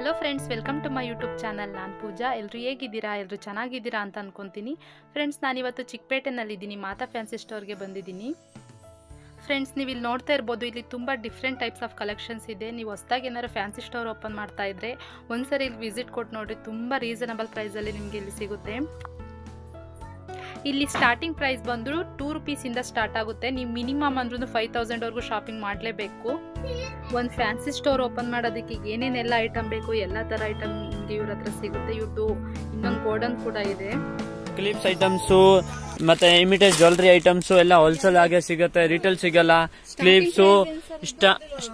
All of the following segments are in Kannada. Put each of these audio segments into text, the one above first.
hello friends welcome to my YouTube channel ನಾನು ಪೂಜಾ ಎಲ್ಲರೂ ಹೇಗಿದ್ದೀರಾ ಎಲ್ಲರೂ ಚೆನ್ನಾಗಿದ್ದೀರಾ ಅಂತ ಅನ್ಕೊತೀನಿ ಫ್ರೆಂಡ್ಸ್ ನಾನಿವತ್ತು ಚಿಕ್ಕಪೇಟೆನಲ್ಲಿದ್ದೀನಿ ಮಾತಾ ಫ್ಯಾನ್ಸಿ ಸ್ಟೋರ್ಗೆ ಬಂದಿದ್ದೀನಿ ಫ್ರೆಂಡ್ಸ್ ನೀವು ಇಲ್ಲಿ ನೋಡ್ತಾ ಇರ್ಬೋದು ಇಲ್ಲಿ ತುಂಬ ಡಿಫ್ರೆಂಟ್ ಟೈಪ್ಸ್ ಆಫ್ ಕಲೆಕ್ಷನ್ಸ್ ಇದೆ ನೀವು ಹೊಸ್ದಾಗಿ ಏನಾದ್ರು ಫ್ಯಾನ್ಸಿ ಸ್ಟೋರ್ ಓಪನ್ ಮಾಡ್ತಾ ಇದ್ರೆ ಒಂದ್ಸರಿ ಇಲ್ಲಿ ವಿಸಿಟ್ ಕೊಟ್ಟು ನೋಡಿರಿ ತುಂಬ ರೀಸನಬಲ್ ಪ್ರೈಸಲ್ಲಿ ನಿಮಗೆ ಇಲ್ಲಿ ಸಿಗುತ್ತೆ ಇಲ್ಲಿ ಸ್ಟಾರ್ಟಿಂಗ್ ಪ್ರೈಸ್ ಬಂದು ಟೂ ರುಪೀಸಿಂದ ಸ್ಟಾರ್ಟ್ ಆಗುತ್ತೆ ನೀವು ಮಿನಿಮಮ್ ಅಂದ್ರೂ ಫೈವ್ ತೌಸಂಡ್ವರೆಗೂ ಶಾಪಿಂಗ್ ಮಾಡಲೇಬೇಕು ಒಂದು ಫ್ಯಾನ್ಸಿ ಸ್ಟೋರ್ ಓಪನ್ ಮಾಡೋದಕ್ಕೆ ಏನೇನೆಲ್ಲ ಐಟಮ್ ಬೇಕು ಎಲ್ಲ ಥರ ಐಟಮ್ ನಿಮಗೆ ಇವ್ರ ಹತ್ರ ಸಿಗುತ್ತೆ ಇವ್ರದ್ದು ಇನ್ನೊಂದು ಗೋಡನ್ ಕೂಡ ಇದೆ ಕ್ಲಿಪ್ಸ್ ಐಟಮ್ಸು ಮತ್ತೆ ಇಮಿಟೇಟ್ ಜ್ಯುವೆಲ್ರಿ ಐಟಮ್ಸು ಎಲ್ಲ ಹೋಲ್ಸೇಲ್ ಆಗಿ ಸಿಗುತ್ತೆ ರಿಟೇಲ್ ಸಿಗಲ್ಲ ಕ್ಲಿಪ್ಸು ಇಷ್ಟ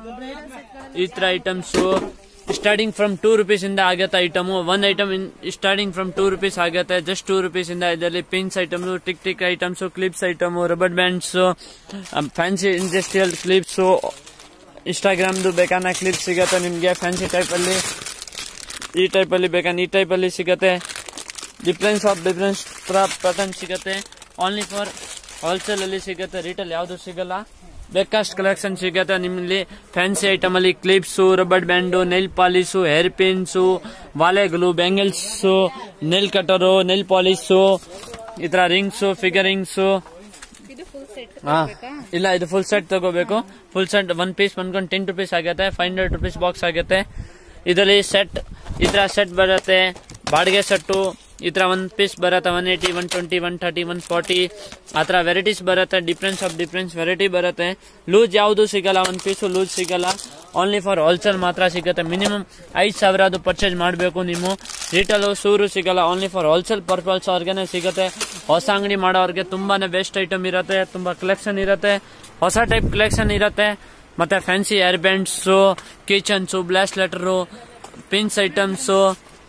ಈ ತರ items starting from two rupees ಇಂದ ಆಗತ್ತೆ item one item starting from two rupees ಆಗುತ್ತೆ ಜಸ್ಟ್ ಟೂ ರುಪೀಸ್ ಇಂದ ಇದರಲ್ಲಿ pins item tick tick items clips item rubber bands fancy industrial clips ಇನ್ಸ್ಟಾಗ್ರಾಮ್ದು ಬೇಕಾದ ಕ್ಲಿಪ್ ಸಿಗುತ್ತೆ ನಿಮಗೆ ಫ್ಯಾನ್ಸಿ ಟೈಪ್ ಅಲ್ಲಿ ಈ ಟೈಪ್ ಅಲ್ಲಿ ಬೇಕಾದ್ರೆ ಈ ಟೈಪ್ ಅಲ್ಲಿ ಸಿಗುತ್ತೆ ಡಿಫ್ರೆನ್ಸ್ ಆಫ್ ಡಿಫ್ರೆನ್ಸ್ ಪ್ಯಾಟರ್ನ್ ಸಿಗುತ್ತೆ ಓನ್ಲಿ ಫಾರ್ ಹೋಲ್ಸೇಲ್ ಅಲ್ಲಿ ಸಿಗುತ್ತೆ ರಿಟೇಲ್ ಯಾವ್ದು ಸಿಗಲ್ಲ ಬೇಕಾಸ್ಟ್ ಕಲೆಕ್ಷನ್ ಸಿಗುತ್ತೆ ನಿಮ್ಮಲ್ಲಿ ಫ್ಯಾನ್ಸಿ ಐಟಮ್ ಅಲ್ಲಿ clips rubber band nail polish hair pins ವಾಲೆಗಳು bangles nail cutter nail polish ಈ ತರ ರಿಂಗ್ಸು ಫಿಗರಿಂಗ್ಸು ಇದು ಫುಲ್ ಸೆಟ್ ಹಾ ಇಲ್ಲ ಇದು ಫುಲ್ ಸೆಟ್ ತಗೋಬೇಕು ಫುಲ್ ಸೆಟ್ ಒನ್ ಪೀಸ್ ಬಂದ್ಕೊಂಡು ಟೆನ್ ರುಪೀಸ್ ಆಗುತ್ತೆ ಫೈವ್ ಹಂಡ್ರೆಡ್ ರುಪೀಸ್ ಬಾಕ್ಸ್ ಆಗುತ್ತೆ ಇದರಲ್ಲಿ ಸೆಟ್ ಈ ತರ ಸೆಟ್ ಬರುತ್ತೆ ಬಾಡಿಗೆ ಸೆಟ್ಟು ಈ ತರ ಒನ್ ಪೀಸ್ ಬರುತ್ತೆ one eighty one twenty one thirty one forty ಆ ತರ ವೆರೈಟೀಸ್ ಬರುತ್ತೆ ಡಿಫ್ರೆನ್ಸ್ ಆಫ್ ಡಿಫ್ರೆನ್ಸ್ ವೆರೈಟಿ ಬರುತ್ತೆ ಲೂಸ್ ಯಾವುದು ಸಿಗಲ್ಲ ಒಂದು ಪೀಸು ಲೂಸ್ ಸಿಗಲ್ಲ ಓನ್ಲಿ ಫಾರ್ ಹೋಲ್ಸೇಲ್ ಮಾತ್ರ ಸಿಗುತ್ತೆ ಮಿನಿಮಮ್ ಐದು ಸಾವಿರ ಅದು ಪರ್ಚೇಸ್ ಮಾಡಬೇಕು ನೀವು ರಿಟೇಲ್ ಸೂರು ಸಿಗಲ್ಲ ಓನ್ಲಿ ಫಾರ್ ಹೋಲ್ಸೇಲ್ ಪರ್ಪಲ್ಸ್ ಅವ್ರಿಗೆನೆ ಸಿಗುತ್ತೆ ಹೊಸ ಅಂಗಡಿ ಮಾಡೋರ್ಗೆ ತುಂಬಾನೇ ಬೆಸ್ಟ್ ಐಟಮ್ ಇರುತ್ತೆ ತುಂಬಾ ಕಲೆಕ್ಷನ್ ಇರುತ್ತೆ ಹೊಸ ಟೈಪ್ ಕಲೆಕ್ಷನ್ ಇರುತ್ತೆ ಮತ್ತೆ ಫ್ಯಾನ್ಸಿ ಏರ್ ಬ್ಯಾಂಡ್ಸು ಕಿಚನ್ಸು ಬ್ಲಾಸ್ಲೆಟರು ಪಿನ್ಸ್ ಐಟಮ್ಸು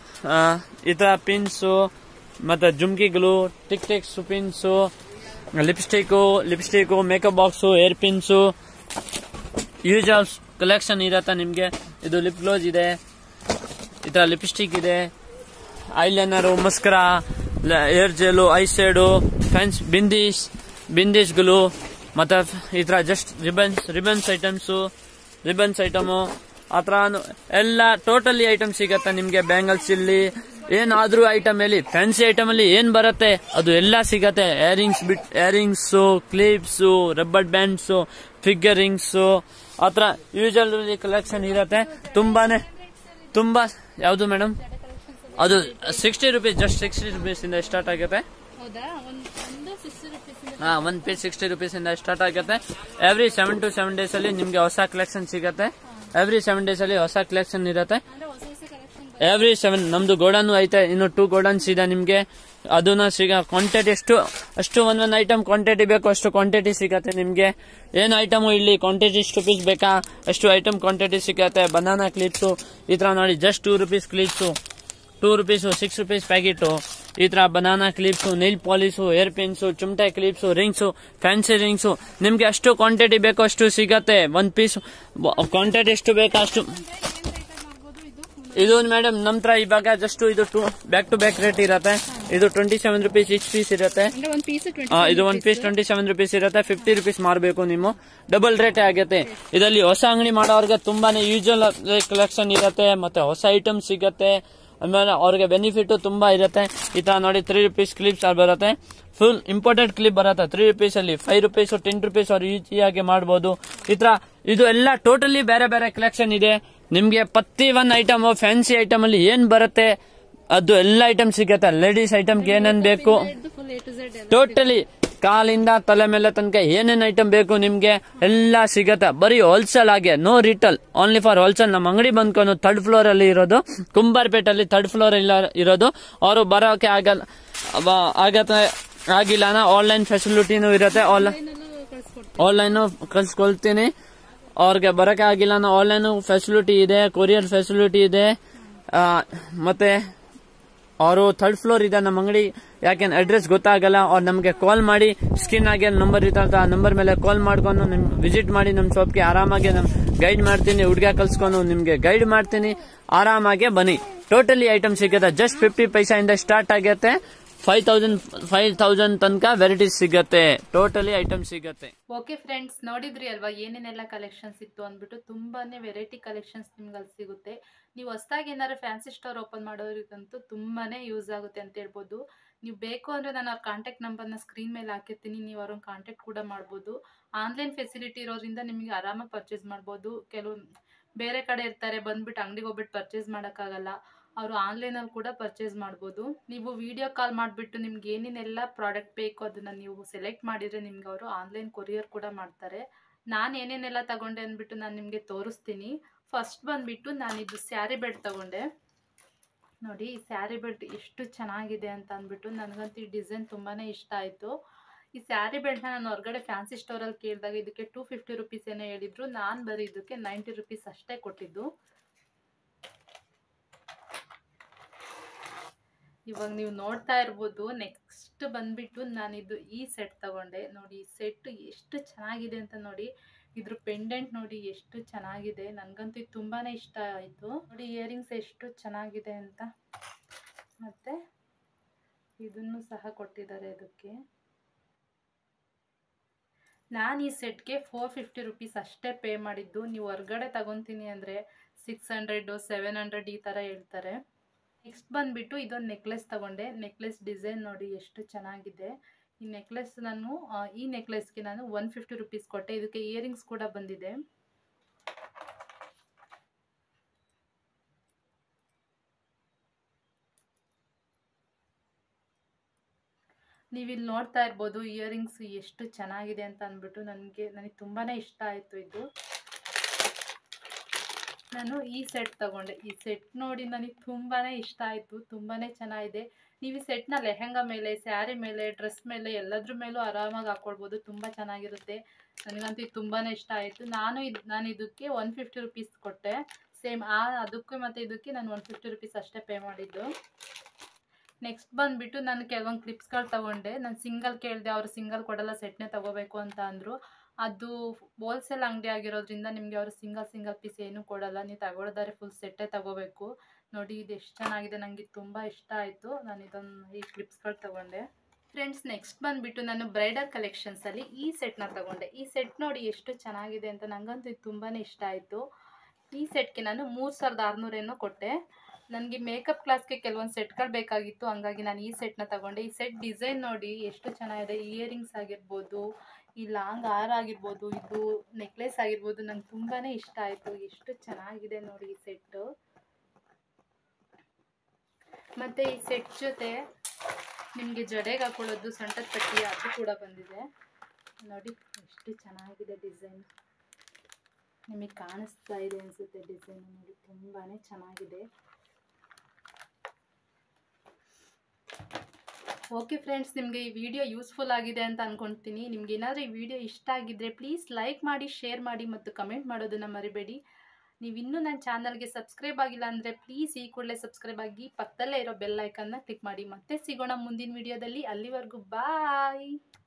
ಈ ತರ ಪಿನ್ಸು ಮತ್ತೆ ಜುಮ್ಕಿಗಳು tick ticks pins lipstick lipstick makeup box hair pins use of collection ಇರತ್ತೆ ನಿಮಗೆ ಇದು ಲಿಪ್ ಗ್ಲೋಸ್ ಇದೆ ಈ ತರ ಲಿಪ್ಸ್ಟಿಕ್ ಇದೆ eyeliner mascara hair gel eye shade fans bindis ಬಿಂದೀಸ್ಗಳು ಮತ್ತೆ ಈ ತರ just ribbons ribbons items ribbons item ಆ ತರ ಎಲ್ಲ ಟೋಟಲಿ ಐಟಮ್ ಸಿಗತ್ತೆ ನಿಮ್ಗೆ ಬ್ಯಾಂಗಲ್ಸ್ ಇಲ್ಲಿ ಏನಾದ್ರೂ ಐಟಮ್ ಅಲ್ಲಿ ಫ್ಯಾನ್ಸಿ ಐಟಮ್ ಅಲ್ಲಿ ಏನ್ ಬರುತ್ತೆ ಅದು ಎಲ್ಲ ಸಿಗತ್ತೆ ಏರಿಂಗ್ಸ್ ಬಿಟ್ ಏರಿಂಗ್ಸು ಕ್ಲಿಪ್ಸು ರಬ್ಬರ್ ಬ್ಯಾಂಡ್ಸು ಫಿಗರಿಂಗ್ಸು ಆತರ ಯೂಶಲ್ ಕಲೆಕ್ಷನ್ ಇರತ್ತೆ ತುಂಬಾನೇ ತುಂಬಾ ಯಾವುದು ಮೇಡಮ್ ಅದು sixty rupees just sixty rupees ಇಂದ ಸ್ಟಾರ್ಟ್ ಆಗುತ್ತೆ ಹೌದಾ ಒಂದು ಸಿಕ್ಸ್ಟಿ ರುಪೀಸ್ ಹಾ ಒಂದ್ ಪೀಸ್ ಸಿಕ್ಸ್ಟಿ ರುಪೀಸ್ ಇಂದ ಸ್ಟಾರ್ಟ್ ಆಗುತ್ತೆ every seven to seven days ಅಲ್ಲಿ ನಿಮ್ಗೆ ಹೊಸ ಕಲೆಕ್ಷನ್ ಸಿಗತ್ತೆ ಎವ್ರಿ ಸೆವೆನ್ ಡೇಸ್ ಅಲ್ಲಿ ಹೊಸ ಕಲೆಕ್ಷನ್ ಇರುತ್ತೆ ಅಂದ್ರೆ ಹೊಸ ಹೊಸ ಕಲೆಕ್ಷನ್ ಎವ್ರಿ ಸೆವೆನ್ ನಮ್ದು ಗೋಡನ್ ಐತೆ ಇನ್ನು ಟೂ ಗೋಡನ್ಸ್ ಇದೆ ನಿಮ್ಗೆ ಅದನ್ನ ಸಿಗ ಕ್ವಾಂಟಿಟಿ ಎಷ್ಟು ಅಷ್ಟು ಒಂದೊಂದು ಐಟಮ್ ಕ್ವಾಂಟಿಟಿ ಬೇಕು ಅಷ್ಟು ಕ್ವಾಂಟಿಟಿ ಸಿಗತ್ತೆ ನಿಮ್ಗೆ ಏನ್ ಐಟಮ್ ಇಲ್ಲಿ ಕ್ವಾಂಟಿಟಿ ಇಷ್ಟು ಪೀಸ್ ಬೇಕಾ ಅಷ್ಟು ಐಟಮ್ ಕ್ವಾಂಟಿಟಿ ಸಿಗತ್ತೆ ಬನಾನಾ ಕ್ಲಿಪ್ಸು ಈ ತರ ನೋಡಿ just two rupees clips two rupees six rupees packet ಈ ತರ banana clips nail polish hair pins ಚುಮಟೆ ಕ್ಲಿಪ್ಸು ರಿಂಗ್ಸು ಫ್ಯಾನ್ಸಿ ರಿಂಗ್ಸು ನಿಮ್ಗೆ ಎಷ್ಟು ಕ್ವಾಂಟಿಟಿ ಬೇಕೋ ಅಷ್ಟು ಸಿಗತ್ತೆ ಒಂದ್ ಪೀಸ್ ಕ್ವಾಂಟಿಟಿ ಎಷ್ಟು ಬೇಕೋ ಅಷ್ಟು ಇದು ಮೇಡಮ್ ನಮ್ ಹತ್ರ ಇವಾಗ ಜಸ್ಟ್ ಇದು two back to back rate ಇರುತ್ತೆ ಇದು twenty seven rupees each piece ಇರುತ್ತೆ ಅಂದ್ರೆ ಒಂದು ಪೀಸ್ ಟ್ವೆಂಟಿ ಆ, ಇದು one piece twenty seven rupees ಇರುತ್ತೆ ಫಿಫ್ಟಿ ರುಪೀಸ್ ಮಾರಬೇಕು ನೀವು ಡಬಲ್ ರೇಟ್ ಆಗುತ್ತೆ ಇದರಲ್ಲಿ ಹೊಸ ಅಂಗಡಿ ಮಾಡೋರ್ಗೆ ತುಂಬಾನೇ ಯೂಶಲ್ ಕಲೆಕ್ಷನ್ ಇರುತ್ತೆ ಮತ್ತೆ ಹೊಸ ಐಟಮ್ ಸಿಗತ್ತೆ ಆಮೇಲೆ ಅವ್ರಿಗೆ ಬೆನಿಫಿಟ್ ತುಂಬಾ ಇರುತ್ತೆ ಈ ತರ ನೋಡಿ ತ್ರೀ ರುಪೀಸ್ ಕ್ಲಿಪ್ಸ್ ಬರುತ್ತೆ ಫುಲ್ ಇಂಪಾರ್ಟೆಂಟ್ ಕ್ಲಿಪ್ ಬರುತ್ತೆ ತ್ರೀ ರುಪೀಸ್ ಅಲ್ಲಿ ಫೈವ್ ರುಪೀಸ್ ಟೆನ್ ರುಪೀಸ್ ಅವ್ರು ಈಸಿಯಾಗಿ ಮಾಡಬಹುದು ಈ ತರ ಇದು ಎಲ್ಲ ಟೋಟಲಿ ಬೇರೆ ಬೇರೆ ಕಲೆಕ್ಷನ್ ಇದೆ ನಿಮ್ಗೆ ಪ್ರತಿ ಒಂದ್ ಐಟಮ್ ಫ್ಯಾನ್ಸಿ ಐಟಮ್ ಅಲ್ಲಿ ಏನ್ ಬರುತ್ತೆ ಅದು ಎಲ್ಲ ಐಟಮ್ ಸಿಗತ್ತೆ ಲೇಡೀಸ್ ಐಟಮ್ಗೆ ಏನೇನ್ ಬೇಕು full A to Z totally ಕಾಲಿಂದ ತಲೆ ಮೇಲೆ ತನಕ ಏನೇನ್ ಐಟಮ್ ಬೇಕು ನಿಮ್ಗೆ ಎಲ್ಲ ಸಿಗತ್ತೆ ಬರೀ ಹೋಲ್ಸೇಲ್ ಆಗಿ no retail only for wholesale ನಮ್ಮ ಅಂಗಡಿ ಬಂದ್ಕೊಂಡು ಥರ್ಡ್ ಫ್ಲೋರ್ ಅಲ್ಲಿ ಇರೋದು ಕುಂಬಾರ್ಪೇಟಲ್ಲಿ ಥರ್ಡ್ ಫ್ಲೋರ್ ಇಲ್ಲ ಇರೋದು ಅವರು ಬರೋಕೆ ಆಗಲ್ಲ ಅವ- ಆಗತ್ತೆ ಆಗಿಲ್ಲ ಆನ್ಲೈನ್ ಫೆಸಿಲಿಟಿನೂ ಇರುತ್ತೆ ಆನ್ಲೈನ್ ಕಳ್ಸ್ಕೊಡ್ತೀವಿ ಆನ್ಲೈನ್ ಕಳ್ಸ್ಕೊಳ್ತೀನಿ ಅವ್ರಿಗೆ ಬರಕ್ಕೆ ಆಗಿಲ್ಲ ಆನ್ಲೈನ್ ಫೆಸಿಲಿಟಿ ಇದೆ ಕೊರಿಯರ್ ಫೆಸಿಲಿಟಿ ಇದೆ ಆ, ಮತ್ತೆ ಅವರು ಥರ್ಡ್ ಫ್ಲೋರ್ ಇದೆ ನಮ್ಮ ಅಂಗಡಿ ಯಾಕೆಂದ್ರೆ ಅಡ್ರೆಸ್ ಗೊತ್ತಾಗಲ್ಲ ಅವ್ರು ನಮಗೆ ಕಾಲ್ ಮಾಡಿ ಸ್ಕ್ರೀನ್ ಆಗಿ ನಂಬರ್ ಇರ್ತಂತ ಆ ನಂಬರ್ ಮೇಲೆ ಕಾಲ್ ಮಾಡ್ಕೊಂಡು ನಿಮ್ ವಿಸಿಟ್ ಮಾಡಿ ನಮ್ಮ ಶಾಪ್ಗೆ ಆರಾಮಾಗಿ ನಮ್ ಗೈಡ್ ಮಾಡ್ತೀನಿ ಹುಡುಗ ಕಲ್ಸ್ಕೊಂಡು ನಿಮ್ಗೆ ಗೈಡ್ ಮಾಡ್ತೀನಿ ಆರಾಮಾಗಿ ಬನ್ನಿ ಟೋಟಲಿ ಐಟಮ್ ಸಿಗುತ್ತೆ ಜಸ್ಟ್ ಫಿಫ್ಟಿ ಪೈಸೆಯಿಂದ ಸ್ಟಾರ್ಟ್ ಆಗುತ್ತೆ ಫೈವ್ ತೌಸಂಡ್ ಫೈವ್ ತೌಸಂಡ್ ತನಕ ವೆರೈಟೀಸ್ ಸಿಗತ್ತೆ ಟೋಟಲಿ ಐಟಮ್ ಸಿಗತ್ತೆ ಓಕೆ ಫ್ರೆಂಡ್ಸ್ ನೋಡಿದ್ರಿ ಅಲ್ವಾ ಏನೇನೆಲ್ಲ ಕಲೆಕ್ಷನ್ಸ್ ಇತ್ತು ಅಂದ್ಬಿಟ್ಟು ತುಂಬಾನೇ ವೆರೈಟಿ ಕಲೆಕ್ಷನ್ಸ್ ನಿಮ್ಗೆ ಅಲ್ಲಿ ಸಿಗುತ್ತೆ ನೀವು ಹೊಸದಾಗಿ ಏನಾದ್ರು ಫ್ಯಾನ್ಸಿ ಸ್ಟೋರ್ ಓಪನ್ ಮಾಡೋರಿಗಂತೂ ತುಂಬಾನೇ ಯೂಸ್ ಆಗುತ್ತೆ ಅಂತ ಹೇಳ್ಬೋದು ನೀವು ಬೇಕು ಅಂದರೆ ನಾನು ಅವ್ರ ಕಾಂಟ್ಯಾಕ್ಟ್ ನಂಬರ್ನ ಸ್ಕ್ರೀನ್ ಮೇಲೆ ಹಾಕಿರ್ತೀನಿ ನೀವು ಅವ್ರನ್ನ ಕಾಂಟ್ಯಾಕ್ಟ್ ಕೂಡ ಮಾಡ್ಬೋದು ಆನ್ಲೈನ್ ಫೆಸಿಲಿಟಿ ಇರೋದ್ರಿಂದ ನಿಮಗೆ ಆರಾಮಾಗಿ ಪರ್ಚೇಸ್ ಮಾಡ್ಬೋದು ಕೆಲವು ಬೇರೆ ಕಡೆ ಇರ್ತಾರೆ ಬಂದ್ಬಿಟ್ಟು ಅಂಗಡಿಗೆ ಹೋಗ್ಬಿಟ್ಟು ಪರ್ಚೇಸ್ ಮಾಡೋಕ್ಕಾಗಲ್ಲ ಅವರು ಆನ್ಲೈನಲ್ಲಿ ಕೂಡ ಪರ್ಚೇಸ್ ಮಾಡ್ಬೋದು ನೀವು ವಿಡಿಯೋ ಕಾಲ್ ಮಾಡಿಬಿಟ್ಟು ನಿಮ್ಗೆ ಏನೇನೆಲ್ಲ ಪ್ರಾಡಕ್ಟ್ ಬೇಕು ಅದನ್ನು ನೀವು ಸೆಲೆಕ್ಟ್ ಮಾಡಿದರೆ ನಿಮ್ಗೆ ಅವರು ಆನ್ಲೈನ್ ಕೊರಿಯರ್ ಕೂಡ ಮಾಡ್ತಾರೆ ನಾನು ಏನೇನೆಲ್ಲ ತಗೊಂಡೆ ಅಂದ್ಬಿಟ್ಟು ನಾನು ನಿಮಗೆ ತೋರಿಸ್ತೀನಿ ಫಸ್ಟ್ ಬಂದುಬಿಟ್ಟು ನಾನಿದು ಸ್ಯಾರಿ ಬೆಡ್ ತಗೊಂಡೆ ನೋಡಿ ಈ ಸ್ಯಾರಿ ಬೆಲ್ಟ್ ಎಷ್ಟು ಚೆನ್ನಾಗಿದೆ ಅಂತ ಅಂದ್ಬಿಟ್ಟು ನನಗಂತೂ ಈ ಡಿಸೈನ್ ತುಂಬಾ ಇಷ್ಟ ಆಯಿತು ಈ ಸ್ಯಾರಿ ಬೆಲ್ಟ್ನ ನಾನು ಹೊರಗಡೆ ಫ್ಯಾನ್ಸಿ ಸ್ಟೋರಲ್ಲಿ ಕೇಳಿದಾಗ ಇದಕ್ಕೆ ಟೂ ಫಿಫ್ಟಿ ರುಪೀಸ್ ಏನೋ ಹೇಳಿದ್ರು ನಾನು ಬರೀ ಇದಕ್ಕೆ ನೈಂಟಿ ರುಪೀಸ್ ಅಷ್ಟೇ ಕೊಟ್ಟಿದ್ದು ಇವಾಗ ನೀವು ನೋಡ್ತಾ ಇರ್ಬೋದು ನೆಕ್ಸ್ಟ್ ಬಂದ್ಬಿಟ್ಟು ನಾನಿದು ಈ ಸೆಟ್ ತಗೊಂಡೆ ನೋಡಿ ಈ ಸೆಟ್ ಎಷ್ಟು ಚೆನ್ನಾಗಿದೆ ಅಂತ ನೋಡಿ ಇದ್ರ ಪೆಂಡೆಂಟ್ ನೋಡಿ ಎಷ್ಟು ಚೆನ್ನಾಗಿದೆ ನನಗಂತೂ ಇದು ತುಂಬಾ ಇಷ್ಟ ಆಯಿತು ನೋಡಿ ಇಯರಿಂಗ್ಸ್ ಎಷ್ಟು ಚೆನ್ನಾಗಿದೆ ಅಂತ ಮತ್ತು ಇದನ್ನು ಸಹ ಕೊಟ್ಟಿದ್ದಾರೆ ಅದಕ್ಕೆ ನಾನು ಈ ಸೆಟ್ಗೆ ಫೋರ್ ಫಿಫ್ಟಿ ರುಪೀಸ್ ಅಷ್ಟೇ ಪೇ ಮಾಡಿದ್ದು ನೀವು ಹೊರ್ಗಡೆ ತಗೊತೀನಿ ಅಂದರೆ ಸಿಕ್ಸ್ ಹಂಡ್ರೆಡು ಸೆವೆನ್ ಹಂಡ್ರೆಡ್ ಈ ಥರ ಹೇಳ್ತಾರೆ ನೆಕ್ಸ್ಟ್ ಬಂದುಬಿಟ್ಟು ಇದೊಂದು ನೆಕ್ಲೆಸ್ ತಗೊಂಡೆ ನೆಕ್ಲೆಸ್ ಡಿಸೈನ್ ನೋಡಿ ಎಷ್ಟು ಚೆನ್ನಾಗಿದೆ ಈ ನೆಕ್ಲೆಸ್ ನಾನು ಆ, ಈ ನೆಕ್ಲೆಸ್ಗೆ ನಾನು ಒನ್ ಫಿಫ್ಟಿ ರುಪೀಸ್ ಕೊಟ್ಟೆ ಇದಕ್ಕೆ ಇಯರಿಂಗ್ಸ್ ಕೂಡ ಬಂದಿದೆ ನೀವಿಲ್ಲಿ ನೋಡ್ತಾ ಇರ್ಬೋದು ಇಯರಿಂಗ್ಸ್ ಎಷ್ಟು ಚೆನ್ನಾಗಿದೆ ಅಂತ ಅಂದ್ಬಿಟ್ಟು ನನಗೆ ನನಗೆ ತುಂಬಾ ಇಷ್ಟ ಆಯಿತು ಇದು ನಾನು ಈ ಸೆಟ್ ತಗೊಂಡೆ ಈ ಸೆಟ್ ನೋಡಿ ನನಗೆ ತುಂಬಾ ಇಷ್ಟ ಆಯಿತು ತುಂಬಾ ಚೆನ್ನಾಗಿದೆ ನೀವು ಈ ಸೆಟ್ನ ಲೆಹಂಗಾ ಮೇಲೆ ಸ್ಯಾರಿ ಮೇಲೆ ಡ್ರೆಸ್ ಮೇಲೆ ಎಲ್ಲದ್ರ ಮೇಲೂ ಆರಾಮಾಗಿ ಹಾಕ್ಕೊಳ್ಬೋದು ತುಂಬ ಚೆನ್ನಾಗಿರುತ್ತೆ ನನಗಂತೂ ಇದು ತುಂಬಾ ಇಷ್ಟ ಆಯಿತು ನಾನು ಇದು ನಾನು ಇದಕ್ಕೆ ಒನ್ ಫಿಫ್ಟಿ ರುಪೀಸ್ ಕೊಟ್ಟೆ ಸೇಮ್ ಆ ಅದಕ್ಕೂ ಮತ್ತು ಇದಕ್ಕೆ ನಾನು ಒನ್ ಫಿಫ್ಟಿ ರುಪೀಸ್ ಅಷ್ಟೇ ಪೇ ಮಾಡಿದ್ದು ನೆಕ್ಸ್ಟ್ ಬಂದುಬಿಟ್ಟು ನಾನು ಕೆಲವೊಂದು ಕ್ಲಿಪ್ಸ್ಗಳು ತಗೊಂಡೆ ನಾನು ಸಿಂಗಲ್ ಕೇಳಿದೆ ಅವರು ಸಿಂಗಲ್ ಕೊಡಲ್ಲ ಸೆಟ್ನೇ ತಗೋಬೇಕು ಅಂತ ಅಂದರು ಅದು ಹೋಲ್ಸೇಲ್ ಅಂಗಡಿ ಆಗಿರೋದ್ರಿಂದ ನಿಮಗೆ ಅವರು ಸಿಂಗಲ್ ಸಿಂಗಲ್ ಪೀಸ್ ಏನೂ ಕೊಡಲ್ಲ ನೀವು ತಗೊಳ್ಳೋದಾದ್ರೆ ಫುಲ್ ಸೆಟ್ಟೇ ತಗೋಬೇಕು ನೋಡಿ ಇದು ಎಷ್ಟು ಚೆನ್ನಾಗಿದೆ ನನಗೆ ತುಂಬ ಇಷ್ಟ ಆಯಿತು ನಾನು ಇದೊಂದು ಈ ಕ್ಲಿಪ್ಸ್ಗಳು ತಗೊಂಡೆ ಫ್ರೆಂಡ್ಸ್ ನೆಕ್ಸ್ಟ್ ಬಂದುಬಿಟ್ಟು ನಾನು ಬ್ರೈಡಲ್ ಕಲೆಕ್ಷನ್ಸಲ್ಲಿ ಈ ಸೆಟ್ನ ತಗೊಂಡೆ ಈ ಸೆಟ್ ನೋಡಿ ಎಷ್ಟು ಚೆನ್ನಾಗಿದೆ ಅಂತ ನನಗಂತೂ ಇದು ತುಂಬಾ ಇಷ್ಟ ಆಯಿತು ಈ ಸೆಟ್ಗೆ ನಾನು ಮೂರು ಸಾವಿರದ ಆರುನೂರೇನೋ ಕೊಟ್ಟೆ ನನಗೆ ಮೇಕಪ್ ಕ್ಲಾಸ್ಗೆ ಕೆಲವೊಂದು ಸೆಟ್ಗಳು ಬೇಕಾಗಿತ್ತು ಹಂಗಾಗಿ ನಾನು ಈ ಸೆಟ್ನ ತಗೊಂಡೆ ಈ ಸೆಟ್ ಡಿಸೈನ್ ನೋಡಿ ಎಷ್ಟು ಚೆನ್ನಾಗಿದೆ ಇಯರಿಂಗ್ಸ್ ಆಗಿರ್ಬೋದು ಈ ಲಾಂಗ್ ಹಾರ ಆಗಿರ್ಬೋದು ಇದು ನೆಕ್ಲೆಸ್ ಆಗಿರ್ಬೋದು ನಂಗೆ ತುಂಬಾ ಇಷ್ಟ ಆಯಿತು ಎಷ್ಟು ಚೆನ್ನಾಗಿದೆ ನೋಡಿ ಈ ಸೆಟ್ಟು ಮತ್ತು ಈ ಸೆಟ್ ಜೊತೆ ನಿಮಗೆ ಜಡೆಗೆ ಹಾಕೊಳ್ಳೋದು ಸೊಂಟದ ಪಟ್ಟಿ ಅದು ಕೂಡ ಬಂದಿದೆ ನೋಡಿ ಎಷ್ಟು ಚೆನ್ನಾಗಿದೆ ಡಿಸೈನ್ ನಿಮಗೆ ಕಾಣಿಸ್ತಾ ಇದೆ ಅನಿಸುತ್ತೆ ಡಿಸೈನ್ ನೋಡಿ ತುಂಬಾ ಚೆನ್ನಾಗಿದೆ ಓಕೆ ಫ್ರೆಂಡ್ಸ್ ನಿಮಗೆ ಈ ವಿಡಿಯೋ ಯೂಸ್ಫುಲ್ ಆಗಿದೆ ಅಂತ ಅಂದ್ಕೊಳ್ತೀನಿ ನಿಮ್ಗೆ ಏನಾದರೂ ಈ ವಿಡಿಯೋ ಇಷ್ಟ ಆಗಿದ್ದರೆ ಪ್ಲೀಸ್ ಲೈಕ್ ಮಾಡಿ ಶೇರ್ ಮಾಡಿ ಮತ್ತು ಕಮೆಂಟ್ ಮಾಡೋದನ್ನು ಮರಿಬೇಡಿ ನೀವು ಇನ್ನೂ ನನ್ನ ಚಾನಲ್ಗೆ ಸಬ್ಸ್ಕ್ರೈಬ್ ಆಗಿಲ್ಲ ಅಂದರೆ ಪ್ಲೀಸ್ ಈ ಕೂಡಲೇ ಸಬ್ಸ್ಕ್ರೈಬ್ ಆಗಿ ಪಕ್ಕದಲ್ಲೇ ಇರೋ ಬೆಲ್ ಐಕನ್ನ ಕ್ಲಿಕ್ ಮಾಡಿ ಮತ್ತೆ ಸಿಗೋಣ ಮುಂದಿನ ವಿಡಿಯೋದಲ್ಲಿ ಅಲ್ಲಿವರೆಗೂ ಬಾಯ್